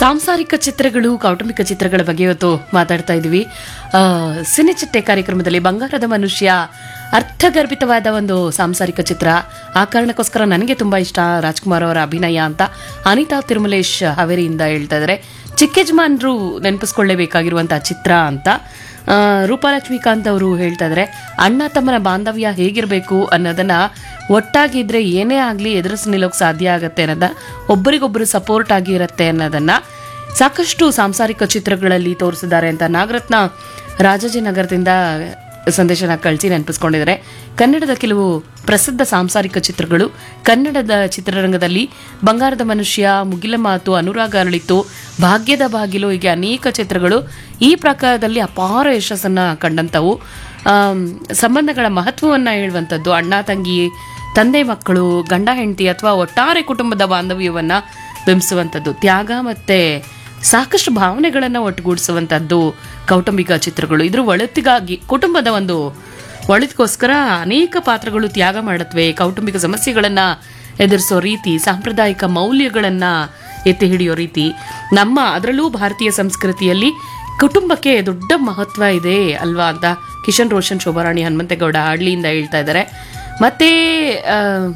ಸಾಂಸಾರಿಕ ಚಿತ್ರಗಳು ಕೌಟುಂಬಿಕ ಚಿತ್ರಗಳ ಬಗ್ಗೆ ಇವತ್ತು ಮಾತಾಡ್ತಾ ಇದ್ವಿ ಆ, ಸಿನಿಚಿಟ್ಟೆ ಕಾರ್ಯಕ್ರಮದಲ್ಲಿ ಬಂಗಾರದ ಮನುಷ್ಯ ಅರ್ಥಗರ್ಭಿತವಾದ ಒಂದು ಸಾಂಸಾರಿಕ ಚಿತ್ರ ಆ ಕಾರಣಕ್ಕೋಸ್ಕರ ನನಗೆ ತುಂಬಾ ಇಷ್ಟ ರಾಜ್ಕುಮಾರ್ ಅವರ ಅಭಿನಯ ಅಂತ ಅನಿತಾ ತಿರುಮಲೇಶ್ ಹಾವೇರಿಯಿಂದ ಹೇಳ್ತಾ ಇದ್ದಾರೆ ಚಿಕ್ಕಯಜಮಾನ್ರು ನೆನಪಿಸ್ಕೊಳ್ಳೇಬೇಕಾಗಿರುವಂತಹ ಚಿತ್ರ ಅಂತ ಆ, ರೂಪಾಲಕ್ಷ್ಮೀಕಾಂತ್ ಅವರು ಹೇಳ್ತಾ ಇದ್ದಾರೆ ಅಣ್ಣ ತಮ್ಮನ ಬಾಂಧವ್ಯ ಹೇಗಿರಬೇಕು ಅನ್ನೋದನ್ನ ಒಟ್ಟಾಗಿದ್ರೆ ಏನೇ ಆಗಲಿ ಎದುರಿಸಿ ನಿಲ್ಲೋಕೆ ಸಾಧ್ಯ ಆಗತ್ತೆ ಅನ್ನೋದ ಒಬ್ಬರಿಗೊಬ್ಬರು ಸಪೋರ್ಟ್ ಆಗಿರತ್ತೆ ಅನ್ನೋದನ್ನ ಸಾಕಷ್ಟು ಸಾಂಸಾರಿಕ ಚಿತ್ರಗಳಲ್ಲಿ ತೋರಿಸಿದ್ದಾರೆ ಅಂತ ನಾಗರತ್ನ ರಾಜಾಜಿನಗರದಿಂದ ಸಂದೇಶನ ಕಳಿಸಿ ನೆನಪಿಸ್ಕೊಂಡಿದ್ದಾರೆ ಕನ್ನಡದ ಕೆಲವು ಪ್ರಸಿದ್ಧ ಸಾಂಸಾರಿಕ ಚಿತ್ರಗಳು ಕನ್ನಡದ ಚಿತ್ರರಂಗದಲ್ಲಿ ಬಂಗಾರದ ಮನುಷ್ಯ ಮುಗಿಲ ಮಾತು ಅನುರಾಗ ಅರಳಿತು ಭಾಗ್ಯದ ಬಾಗಿಲು ಹೀಗೆ ಅನೇಕ ಚಿತ್ರಗಳು ಈ ಪ್ರಕಾರದಲ್ಲಿ ಅಪಾರ ಯಶಸ್ಸನ್ನ ಕಂಡಂಥವು ಆಮ್, ಸಂಬಂಧಗಳ ಮಹತ್ವವನ್ನ ಹೇಳುವಂಥದ್ದು ಅಣ್ಣ ತಂಗಿ ತಂದೆ ಮಕ್ಕಳು ಗಂಡ ಹೆಂಡತಿ ಅಥವಾ ಒಟ್ಟಾರೆ ಕುಟುಂಬದ ಬಾಂಧವ್ಯವನ್ನ ಬಿಂಬಿಸುವಂಥದ್ದು ತ್ಯಾಗ ಮತ್ತೆ ಸಾಕಷ್ಟು ಭಾವನೆಗಳನ್ನ ಒಟ್ಟುಗೂಡಿಸುವಂಥದ್ದು ಕೌಟುಂಬಿಕ ಚಿತ್ರಗಳು ಇದ್ರ ಒಳತಿಗಾಗಿ ಕುಟುಂಬದ ಒಂದು ಒಳಿತಿಗೋಸ್ಕರ ಅನೇಕ ಪಾತ್ರಗಳು ತ್ಯಾಗ ಮಾಡತ್ವೆ ಕೌಟುಂಬಿಕ ಸಮಸ್ಯೆಗಳನ್ನ ಎದುರಿಸೋ ರೀತಿ ಸಾಂಪ್ರದಾಯಿಕ ಮೌಲ್ಯಗಳನ್ನ ಎತ್ತಿ ಹಿಡಿಯೋ ರೀತಿ ನಮ್ಮ ಅದರಲ್ಲೂ ಭಾರತೀಯ ಸಂಸ್ಕೃತಿಯಲ್ಲಿ ಕುಟುಂಬಕ್ಕೆ ದೊಡ್ಡ ಮಹತ್ವ ಇದೆ ಅಲ್ವಾ ಅಂತ ಕಿಶನ್ ರೋಷನ್ ಶೋಭಾರಾಣಿ ಹನುಮಂತೇಗೌಡ ಹಳ್ಳಿಯಿಂದ ಹೇಳ್ತಾ ಇದ್ದಾರೆ ಮತ್ತೆ ಆ,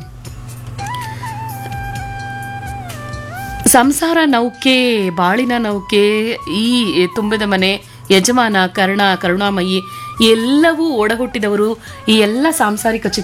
ಸಂಸಾರ ನೌಕೆ ಬಾಳಿನ ನೌಕೆ ಈ ತುಂಬಿದ ಮನೆ ಯಜಮಾನ ಕರ್ಣ ಕರುಣಾಮಯಿ ಎಲ್ಲವೂ ಒಡಹುಟ್ಟಿದವರು ಈ ಎಲ್ಲ ಸಾಂಸಾರಿಕ ಚಿತ್ರ